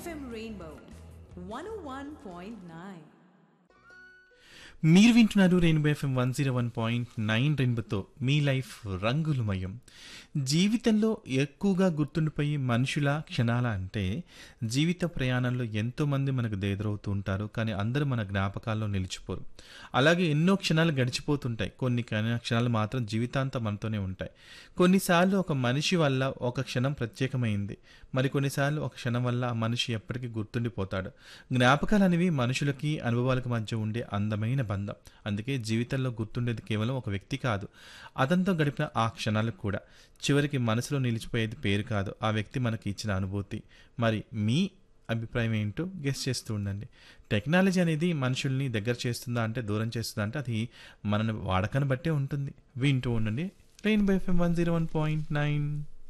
FM Rainbow 101.9. మీరు వింటున్నారు Rainbow FM one zero one point nine రెయిన్బోతో మీ లైఫ్ రంగులమయం జీవితంలో ఎక్కువగా గుర్తుండిపోయి మనుషుల క్షణాల అంటే జీవిత ప్రయాణంలో ఎంతోమంది మనకు ఎదురవుతూ ఉంటారు కానీ అందరూ మన జ్ఞాపకాల్లో నిలిచిపోరు అలాగే ఎన్నో క్షణాలు గడిచిపోతుంటాయి కొన్ని కణ- క్షణాలు మాత్రం జీవితాంతం మనతోనే ఉంటాయి కొన్నిసార్లు ఒక మనిషి వల్ల ఒక క్షణం ప్రత్యేకమైంది మరి కొన్నిసార్లు ఒక క్షణం వల్ల ఆ మనిషి ఎప్పటికీ గుర్తుండిపోతాడు జ్ఞాపకాలు అనేవి మనుషులకి అనుభవాలకు మధ్య ఉండే అందమైన బంధం అందుకే జీవితంలో గుర్తుండేది కేవలం ఒక వ్యక్తి కాదు అతనితో గడిపిన ఆ క్షణాలకు కూడా చివరికి మనసులో నిలిచిపోయేది పేరు కాదు ఆ వ్యక్తి మనకి ఇచ్చిన అనుభూతి మరి మీ అభిప్రాయం ఏంటో గెస్ట్ చేస్తూ ఉండండి టెక్నాలజీ అనేది మనుషుల్ని దగ్గర చేస్తుందా అంటే దూరం చేస్తుందా అంటే అది మన వాడకాన్ని బట్టే ఉంటుంది వింటూ ఉండండి Rainbow FM one zero one point nine